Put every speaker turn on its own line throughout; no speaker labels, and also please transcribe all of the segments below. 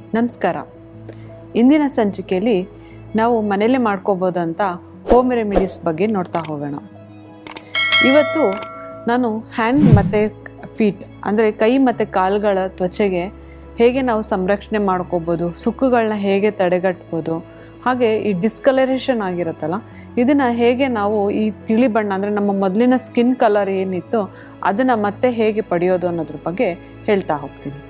ನಮಸ್ಕಾರ ಇಂದಿನ ಸಂಚಿಕೆಯಲ್ಲಿ ನಾವು ಮನೆಯಲ್ಲೇ ಮಾಡ್ಕೋಬೋದಂತ ಹೋಮ್ ರೆಮಿಡೀಸ್ ಬಗ್ಗೆ ನೋಡ್ತಾ ಹೋಗೋಣ ಇವತ್ತು ನಾನು ಹ್ಯಾಂಡ್ ಮತ್ತು ಫೀಟ್ ಅಂದರೆ ಕೈ ಮತ್ತು ಕಾಲುಗಳ ತ್ವಚೆಗೆ ಹೇಗೆ ನಾವು ಸಂರಕ್ಷಣೆ ಮಾಡ್ಕೋಬೋದು ಸುಕ್ಕುಗಳನ್ನ ಹೇಗೆ ತಡೆಗಟ್ಬೋದು ಹಾಗೆ ಈ ಡಿಸ್ಕಲರೇಷನ್ ಆಗಿರುತ್ತಲ್ಲ ಇದನ್ನು ಹೇಗೆ ನಾವು ಈ ತಿಳಿ ಬಣ್ಣ ಅಂದರೆ ನಮ್ಮ ಮೊದಲಿನ ಸ್ಕಿನ್ ಕಲರ್ ಏನಿತ್ತು ಅದನ್ನು ಮತ್ತೆ ಹೇಗೆ ಪಡೆಯೋದು ಅನ್ನೋದ್ರ ಬಗ್ಗೆ ಹೇಳ್ತಾ ಹೋಗ್ತೀನಿ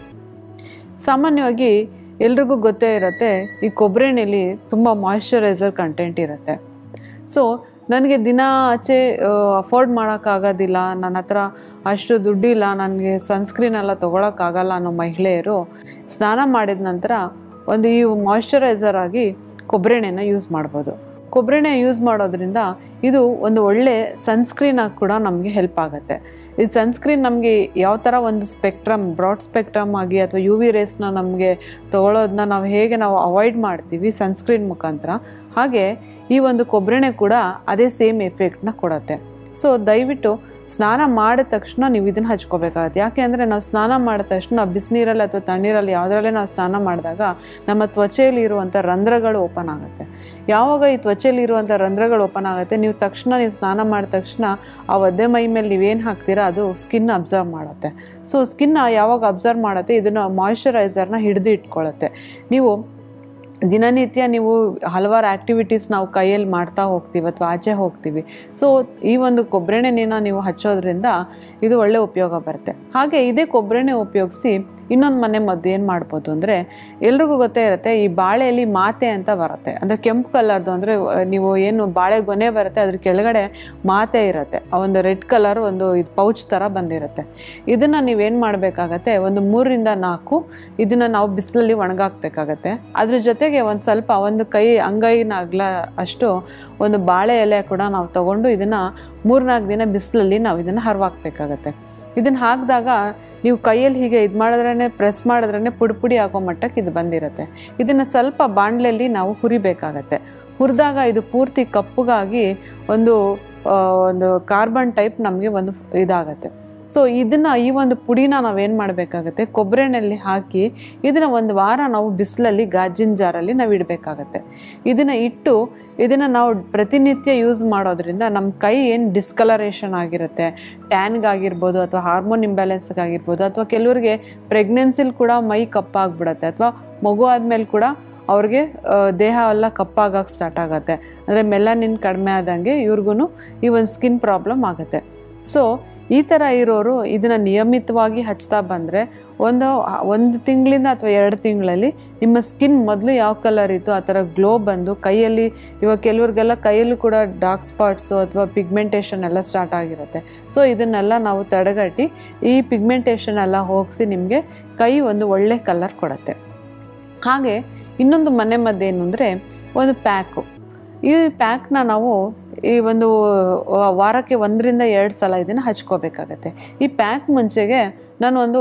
ಸಾಮಾನ್ಯವಾಗಿ ಎಲ್ರಿಗೂ ಗೊತ್ತೇ ಇರುತ್ತೆ ಈ ಕೊಬ್ಬರಿ ಎಣ್ಣೆಲಿ ತುಂಬ ಮಾಯ್ಶ್ಚರೈಸರ್ ಕಂಟೆಂಟ್ ಇರುತ್ತೆ ಸೊ ನನಗೆ ದಿನ ಆಚೆ ಅಫೋರ್ಡ್ ಮಾಡೋಕ್ಕಾಗೋದಿಲ್ಲ ನನ್ನ ಹತ್ರ ಅಷ್ಟು ದುಡ್ಡಿಲ್ಲ ನನಗೆ ಸನ್ಸ್ಕ್ರೀನ್ ಎಲ್ಲ ತೊಗೊಳಕ್ಕಾಗಲ್ಲ ಅನ್ನೋ ಮಹಿಳೆಯರು ಸ್ನಾನ ಮಾಡಿದ ನಂತರ ಒಂದು ಈ ಮಾಯ್ಶ್ಚರೈಸರ್ ಆಗಿ ಕೊಬ್ಬರಿ ಎಣ್ಣೆನ ಯೂಸ್ ಮಾಡ್ಬೋದು ಕೊಬ್ಬರಿ ಎಣ್ಣೆ ಯೂಸ್ ಮಾಡೋದ್ರಿಂದ ಇದು ಒಂದು ಒಳ್ಳೆ ಸನ್ಸ್ಕ್ರೀನ್ ಆಗಿ ಕೂಡ ನಮಗೆ ಹೆಲ್ಪ್ ಆಗುತ್ತೆ ಈ ಸನ್ಸ್ಕ್ರೀನ್ ನಮಗೆ ಯಾವ ಥರ ಒಂದು ಸ್ಪೆಕ್ಟ್ರಮ್ ಬ್ರಾಡ್ ಸ್ಪೆಕ್ಟ್ರಮ್ ಆಗಿ ಅಥವಾ ಯು ವಿ ರೇಸ್ನ ನಮಗೆ ತೊಗೊಳೋದನ್ನ ನಾವು ಹೇಗೆ ನಾವು ಅವಾಯ್ಡ್ ಮಾಡ್ತೀವಿ ಸನ್ಸ್ಕ್ರೀನ್ ಮುಖಾಂತರ ಹಾಗೆ ಈ ಒಂದು ಕೊಬ್ಬರಿಣೆ ಕೂಡ ಅದೇ ಸೇಮ್ ಎಫೆಕ್ಟ್ನ ಕೊಡುತ್ತೆ ಸೊ ದಯವಿಟ್ಟು ಸ್ನಾನ ಮಾಡಿದ ತಕ್ಷಣ ನೀವು ಇದನ್ನು ಹಚ್ಕೋಬೇಕಾಗತ್ತೆ ಯಾಕೆ ಅಂದರೆ ನಾವು ಸ್ನಾನ ಮಾಡಿದ ತಕ್ಷಣ ಬಿಸಿನೀರಲ್ಲಿ ಅಥವಾ ತಣ್ಣೀರಲ್ಲಿ ಯಾವುದ್ರಲ್ಲೇ ನಾವು ಸ್ನಾನ ಮಾಡಿದಾಗ ನಮ್ಮ ತ್ವಚೆಯಲ್ಲಿ ಇರುವಂಥ ರಂಧ್ರಗಳು ಓಪನ್ ಆಗುತ್ತೆ ಯಾವಾಗ ಈ ತ್ವಚೆಯಲ್ಲಿ ಇರುವಂಥ ರಂಧ್ರಗಳು ಓಪನ್ ಆಗುತ್ತೆ ನೀವು ತಕ್ಷಣ ನೀವು ಸ್ನಾನ ಮಾಡಿದ ತಕ್ಷಣ ಆ ಒದ್ದೆ ಮೈ ಮೇಲೆ ನೀವೇನು ಹಾಕ್ತೀರಾ ಅದು ಸ್ಕಿನ್ ಅಬ್ಸರ್ವ್ ಮಾಡುತ್ತೆ ಸೊ ಸ್ಕಿನ್ ಯಾವಾಗ ಅಬ್ಸರ್ವ್ ಮಾಡುತ್ತೆ ಇದನ್ನು ಮಾಯ್ಶ್ಚರೈಸರ್ನ ಹಿಡಿದು ಇಟ್ಕೊಳ್ಳುತ್ತೆ ನೀವು ದಿನನಿತ್ಯ ನೀವು ಹಲವಾರು ಆ್ಯಕ್ಟಿವಿಟೀಸ್ ನಾವು ಕೈಯಲ್ಲಿ ಮಾಡ್ತಾ ಹೋಗ್ತೀವಿ ಅಥವಾ ಆಚೆ ಹೋಗ್ತೀವಿ ಸೊ ಈ ಒಂದು ಕೊಬ್ಬರೆಣ್ಣೆನ ನೀವು ಹಚ್ಚೋದ್ರಿಂದ ಇದು ಒಳ್ಳೆ ಉಪಯೋಗ ಬರುತ್ತೆ ಹಾಗೆ ಇದೇ ಕೊಬ್ಬರೆಣ್ಣೆ ಉಪಯೋಗಿಸಿ ಇನ್ನೊಂದು ಮನೆ ಮದ್ದು ಏನು ಮಾಡ್ಬೋದು ಅಂದರೆ ಎಲ್ರಿಗೂ ಗೊತ್ತೇ ಇರುತ್ತೆ ಈ ಬಾಳೆಯಲ್ಲಿ ಮಾತೆ ಅಂತ ಬರುತ್ತೆ ಅಂದರೆ ಕೆಂಪು ಕಲರ್ದು ಅಂದರೆ ನೀವು ಏನು ಬಾಳೆ ಗೊನೆ ಬರುತ್ತೆ ಅದ್ರ ಕೆಳಗಡೆ ಮಾತೆ ಇರುತ್ತೆ ಆ ಒಂದು ರೆಡ್ ಕಲರ್ ಒಂದು ಇದು ಪೌಚ್ ಥರ ಬಂದಿರುತ್ತೆ ಇದನ್ನು ನೀವೇನು ಮಾಡಬೇಕಾಗತ್ತೆ ಒಂದು ಮೂರರಿಂದ ನಾಲ್ಕು ಇದನ್ನು ನಾವು ಬಿಸಿಲಲ್ಲಿ ಒಣಗಾಕ್ಬೇಕಾಗತ್ತೆ ಅದ್ರ ಜೊತೆಗೆ ಒಂದು ಸ್ವಲ್ಪ ಒಂದು ಕೈ ಅಂಗೈನ ಅಗ್ಲ ಅಷ್ಟು ಒಂದು ಬಾಳೆ ಎಲೆ ಕೂಡ ನಾವು ತಗೊಂಡು ಇದನ್ನು ಮೂರ್ನಾಲ್ಕು ದಿನ ಬಿಸಿಲಲ್ಲಿ ನಾವು ಇದನ್ನು ಹರವಾಕ್ಬೇಕಾಗತ್ತೆ ಇದನ್ನು ಹಾಕಿದಾಗ ನೀವು ಕೈಯಲ್ಲಿ ಹೀಗೆ ಇದು ಮಾಡಿದ್ರೇ ಪ್ರೆಸ್ ಮಾಡಿದ್ರೇ ಪುಡಿ ಪುಡಿ ಆಗೋ ಮಟ್ಟಕ್ಕೆ ಇದು ಬಂದಿರುತ್ತೆ ಇದನ್ನು ಸ್ವಲ್ಪ ಬಾಣಲೆಯಲ್ಲಿ ನಾವು ಹುರಿಬೇಕಾಗತ್ತೆ ಹುರಿದಾಗ ಇದು ಪೂರ್ತಿ ಕಪ್ಪಗಾಗಿ ಒಂದು ಒಂದು ಕಾರ್ಬನ್ ಟೈಪ್ ನಮಗೆ ಒಂದು ಇದಾಗತ್ತೆ ಸೊ ಇದನ್ನು ಈ ಒಂದು ಪುಡಿನ ನಾವೇನು ಮಾಡಬೇಕಾಗತ್ತೆ ಕೊಬ್ಬರೆಣ್ಣೆಲ್ಲಿ ಹಾಕಿ ಇದನ್ನು ಒಂದು ವಾರ ನಾವು ಬಿಸಿಲಲ್ಲಿ ಗಾಜಿನ ಜಾರಲ್ಲಿ ನಾವು ಇಡಬೇಕಾಗತ್ತೆ ಇದನ್ನು ಇಟ್ಟು ಇದನ್ನು ನಾವು ಪ್ರತಿನಿತ್ಯ ಯೂಸ್ ಮಾಡೋದ್ರಿಂದ ನಮ್ಮ ಕೈ ಏನು ಡಿಸ್ಕಲರೇಷನ್ ಆಗಿರುತ್ತೆ ಟ್ಯಾನ್ಗಾಗಿರ್ಬೋದು ಅಥವಾ ಹಾರ್ಮೋನ್ ಇಂಬ್ಯಾಲೆನ್ಸ್ಗಾಗಿರ್ಬೋದು ಅಥವಾ ಕೆಲವರಿಗೆ ಪ್ರೆಗ್ನೆನ್ಸಿಲಿ ಕೂಡ ಮೈ ಕಪ್ಪಾಗ್ಬಿಡುತ್ತೆ ಅಥವಾ ಮಗು ಆದಮೇಲೆ ಕೂಡ ಅವ್ರಿಗೆ ದೇಹ ಎಲ್ಲ ಕಪ್ಪಾಗಕ್ಕೆ ಸ್ಟಾರ್ಟ್ ಆಗುತ್ತೆ ಅಂದರೆ ಮೆಲನಿನ್ ಕಡಿಮೆ ಆದಂಗೆ ಇವ್ರಿಗೂ ಈ ಒಂದು ಸ್ಕಿನ್ ಪ್ರಾಬ್ಲಮ್ ಆಗುತ್ತೆ ಸೊ ಈ ಥರ ಇರೋರು ಇದನ್ನು ನಿಯಮಿತವಾಗಿ ಹಚ್ತಾ ಬಂದರೆ ಒಂದು ಒಂದು ತಿಂಗಳಿಂದ ಅಥವಾ ಎರಡು ತಿಂಗಳಲ್ಲಿ ನಿಮ್ಮ ಸ್ಕಿನ್ ಮೊದಲು ಯಾವ ಕಲರ್ ಇತ್ತು ಆ ಥರ ಗ್ಲೋ ಬಂದು ಕೈಯಲ್ಲಿ ಇವಾಗ ಕೆಲವ್ರಿಗೆಲ್ಲ ಕೈಯಲ್ಲೂ ಕೂಡ ಡಾರ್ಕ್ ಸ್ಪಾಟ್ಸು ಅಥವಾ ಪಿಗ್ಮೆಂಟೇಷನ್ ಎಲ್ಲ ಸ್ಟಾರ್ಟ್ ಆಗಿರುತ್ತೆ ಸೊ ಇದನ್ನೆಲ್ಲ ನಾವು ತಡೆಗಟ್ಟಿ ಈ ಪಿಗ್ಮೆಂಟೇಷನ್ ಎಲ್ಲ ಹೋಗಿಸಿ ನಿಮಗೆ ಕೈ ಒಂದು ಒಳ್ಳೆ ಕಲರ್ ಕೊಡುತ್ತೆ ಹಾಗೆ ಇನ್ನೊಂದು ಮನೆ ಮದ್ದೇನು ಅಂದರೆ ಒಂದು ಪ್ಯಾಕು ಈ ಪ್ಯಾಕ್ನ ನಾವು ಈ ಒಂದು ವಾರಕ್ಕೆ ಒಂದರಿಂದ ಎರಡು ಸಲ ಇದನ್ನು ಹಚ್ಕೋಬೇಕಾಗತ್ತೆ ಈ ಪ್ಯಾಕ್ ಮುಂಚೆಗೆ ನಾನು ಒಂದು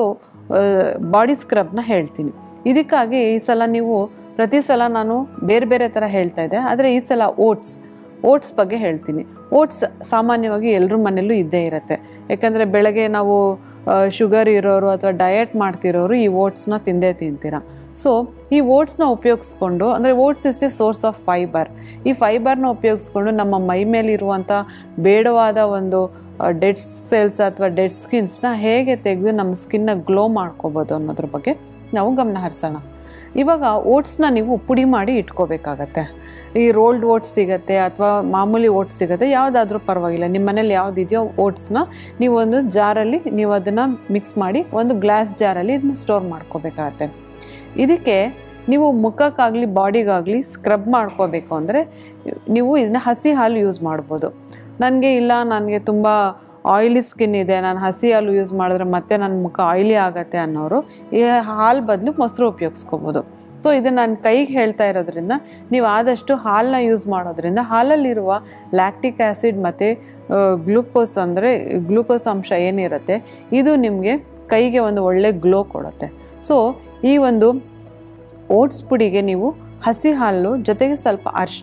ಬಾಡಿ ಸ್ಕ್ರಬ್ನ ಹೇಳ್ತೀನಿ ಇದಕ್ಕಾಗಿ ಈ ಸಲ ನೀವು ಪ್ರತಿ ಸಲ ನಾನು ಬೇರೆ ಬೇರೆ ಥರ ಹೇಳ್ತಾ ಇದ್ದೆ ಆದರೆ ಈ ಸಲ ಓಟ್ಸ್ ಓಟ್ಸ್ ಬಗ್ಗೆ ಹೇಳ್ತೀನಿ ಓಟ್ಸ್ ಸಾಮಾನ್ಯವಾಗಿ ಎಲ್ಲರ ಮನೆಯಲ್ಲೂ ಇದ್ದೇ ಇರುತ್ತೆ ಯಾಕಂದರೆ ಬೆಳಗ್ಗೆ ನಾವು ಶುಗರ್ ಇರೋರು ಅಥವಾ ಡಯಟ್ ಮಾಡ್ತಿರೋರು ಈ ಓಟ್ಸ್ನ ತಿಂದೇ ತಿಂತೀರ ಸೊ ಈ ಓಟ್ಸ್ನ ಉಪಯೋಗಿಸ್ಕೊಂಡು ಅಂದರೆ oats is a source of fibre ಈ ಫೈಬರ್ನ ಉಪಯೋಗಿಸ್ಕೊಂಡು ನಮ್ಮ ಮೈ ಮೇಲಿರುವಂಥ ಬೇಡವಾದ ಒಂದು ಡೆಡ್ ಸೆಲ್ಸ್ ಅಥವಾ ಡೆಡ್ ಸ್ಕಿನ್ಸ್ನ ಹೇಗೆ ತೆಗೆದು ನಮ್ಮ ಸ್ಕಿನ್ನ ಗ್ಲೋ ಮಾಡ್ಕೋಬೋದು ಅನ್ನೋದ್ರ ಬಗ್ಗೆ ನಾವು ಗಮನ ಹರಿಸೋಣ ಇವಾಗ ಓಟ್ಸ್ನ ನೀವು ಪುಡಿ ಮಾಡಿ ಇಟ್ಕೋಬೇಕಾಗತ್ತೆ ಈ ರೋಲ್ಡ್ ಓಟ್ಸ್ ಸಿಗುತ್ತೆ ಅಥವಾ ಮಾಮೂಲಿ ಓಟ್ಸ್ ಸಿಗುತ್ತೆ ಯಾವುದಾದ್ರೂ ಪರವಾಗಿಲ್ಲ ನಿಮ್ಮ ಮನೇಲಿ ಯಾವುದಿದೆಯೋ ಓಟ್ಸ್ನ ನೀವು ಒಂದು ಜಾರಲ್ಲಿ ನೀವು ಅದನ್ನು ಮಿಕ್ಸ್ ಮಾಡಿ ಒಂದು ಗ್ಲಾಸ್ ಜಾರಲ್ಲಿ ಇದನ್ನ ಸ್ಟೋರ್ ಮಾಡ್ಕೋಬೇಕಾಗತ್ತೆ ಇದಕ್ಕೆ ನೀವು ಮುಖಕ್ಕಾಗಲಿ ಬಾಡಿಗಾಗಲಿ ಸ್ಕ್ರಬ್ ಮಾಡ್ಕೋಬೇಕು ಅಂದರೆ ನೀವು ಇದನ್ನ ಹಸಿ ಹಾಲು ಯೂಸ್ ಮಾಡ್ಬೋದು ನನಗೆ ಇಲ್ಲ ನನಗೆ ತುಂಬ ಆಯಿಲಿ ಸ್ಕಿನ್ ಇದೆ ನಾನು ಹಸಿ ಹಾಲು ಯೂಸ್ ಮಾಡಿದ್ರೆ ಮತ್ತೆ ನನ್ನ ಮುಖ ಆಯಿಲಿ ಆಗುತ್ತೆ ಅನ್ನೋರು ಈ ಹಾಲು ಬದಲು ಮೊಸರು ಉಪಯೋಗಿಸ್ಕೋಬೋದು ಸೊ ಇದು ನಾನು ಕೈಗೆ ಹೇಳ್ತಾ ಇರೋದ್ರಿಂದ ನೀವು ಆದಷ್ಟು ಹಾಲನ್ನ ಯೂಸ್ ಮಾಡೋದ್ರಿಂದ ಹಾಲಲ್ಲಿರುವ ಲ್ಯಾಕ್ಟಿಕ್ ಆ್ಯಸಿಡ್ ಮತ್ತು ಗ್ಲೂಕೋಸ್ ಅಂದರೆ ಗ್ಲೂಕೋಸ್ ಅಂಶ ಏನಿರುತ್ತೆ ಇದು ನಿಮಗೆ ಕೈಗೆ ಒಂದು ಒಳ್ಳೆ ಗ್ಲೋ ಕೊಡುತ್ತೆ ಸೊ ಈ ಒಂದು ಓಟ್ಸ್ ಪುಡಿಗೆ ನೀವು ಹಸಿ ಹಾಲು ಜೊತೆಗೆ ಸ್ವಲ್ಪ ಅರಿಶಿನ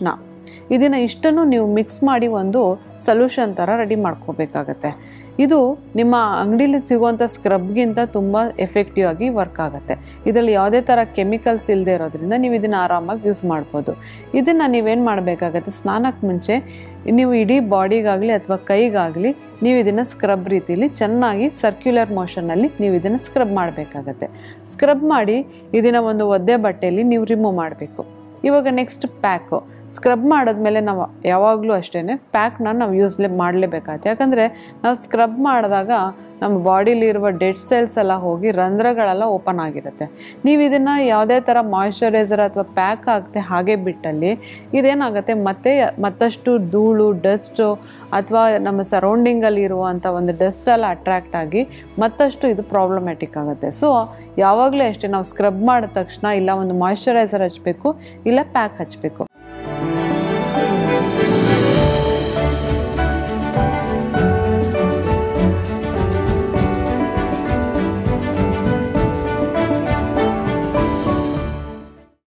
ಇದನ್ನು ಇಷ್ಟನ್ನು ನೀವು ಮಿಕ್ಸ್ ಮಾಡಿ ಒಂದು ಸೊಲ್ಯೂಷನ್ ಥರ ರೆಡಿ ಮಾಡ್ಕೋಬೇಕಾಗತ್ತೆ ಇದು ನಿಮ್ಮ ಅಂಗಡೀಲಿ ಸಿಗುವಂಥ ಸ್ಕ್ರಬ್ಗಿಂತ ತುಂಬ ಎಫೆಕ್ಟಿವ್ ಆಗಿ ವರ್ಕ್ ಆಗುತ್ತೆ ಇದರಲ್ಲಿ ಯಾವುದೇ ಥರ ಕೆಮಿಕಲ್ಸ್ ಇಲ್ಲದೆ ಇರೋದ್ರಿಂದ ನೀವು ಇದನ್ನು ಆರಾಮಾಗಿ ಯೂಸ್ ಮಾಡ್ಬೋದು ಇದನ್ನು ನೀವೇನು ಮಾಡಬೇಕಾಗತ್ತೆ ಸ್ನಾನಕ್ಕೆ ಮುಂಚೆ ನೀವು ಇಡೀ ಬಾಡಿಗಾಗಲಿ ಅಥವಾ ಕೈಗಾಗಲಿ ನೀವು ಇದನ್ನು ಸ್ಕ್ರಬ್ ರೀತಿಲಿ ಚೆನ್ನಾಗಿ ಸರ್ಕ್ಯುಲರ್ ಮೋಷನಲ್ಲಿ ನೀವು ಇದನ್ನು ಸ್ಕ್ರಬ್ ಮಾಡಬೇಕಾಗತ್ತೆ ಸ್ಕ್ರಬ್ ಮಾಡಿ ಇದನ್ನು ಒಂದು ಒದ್ದೆ ಬಟ್ಟೆಯಲ್ಲಿ ನೀವು ರಿಮೂವ್ ಮಾಡಬೇಕು ಇವಾಗ ನೆಕ್ಸ್ಟ್ ಪ್ಯಾಕು ಸ್ಕ್ರಬ್ ಮಾಡಿದ್ಮೇಲೆ ನಾವು ಯಾವಾಗಲೂ ಅಷ್ಟೇ ಪ್ಯಾಕ್ನ ನಾವು ಯೂಸ್ಲೇ ಮಾಡಲೇಬೇಕಾಗುತ್ತೆ ಯಾಕಂದರೆ ನಾವು ಸ್ಕ್ರಬ್ ಮಾಡಿದಾಗ ನಮ್ಮ ಬಾಡಿಲಿ ಇರುವ ಡೆಡ್ ಸೆಲ್ಸ್ ಎಲ್ಲ ಹೋಗಿ ರಂಧ್ರಗಳೆಲ್ಲ ಓಪನ್ ಆಗಿರುತ್ತೆ ನೀವು ಇದನ್ನು ಯಾವುದೇ ಥರ ಮಾಯ್ಶ್ಚರೈಸರ್ ಅಥವಾ ಪ್ಯಾಕ್ ಆಗದೆ ಹಾಗೆ ಬಿಟ್ಟಲ್ಲಿ ಇದೇನಾಗುತ್ತೆ ಮತ್ತೆ ಮತ್ತಷ್ಟು ಧೂಳು ಡಸ್ಟು ಅಥವಾ ನಮ್ಮ ಸರೌಂಡಿಂಗಲ್ಲಿ ಇರುವಂಥ ಒಂದು ಡಸ್ಟ್ ಎಲ್ಲ ಅಟ್ರಾಕ್ಟ್ ಆಗಿ ಮತ್ತಷ್ಟು ಇದು ಪ್ರಾಬ್ಲಮ್ಯಾಟಿಕ್ ಆಗುತ್ತೆ ಸೊ ಯಾವಾಗಲೂ ಅಷ್ಟೇ ನಾವು ಸ್ಕ್ರಬ್ ಮಾಡಿದ ತಕ್ಷಣ ಇಲ್ಲ ಒಂದು ಮಾಯ್ಶ್ಚರೈಸರ್ ಹಚ್ಚಬೇಕು ಇಲ್ಲ ಪ್ಯಾಕ್ ಹಚ್ಚಬೇಕು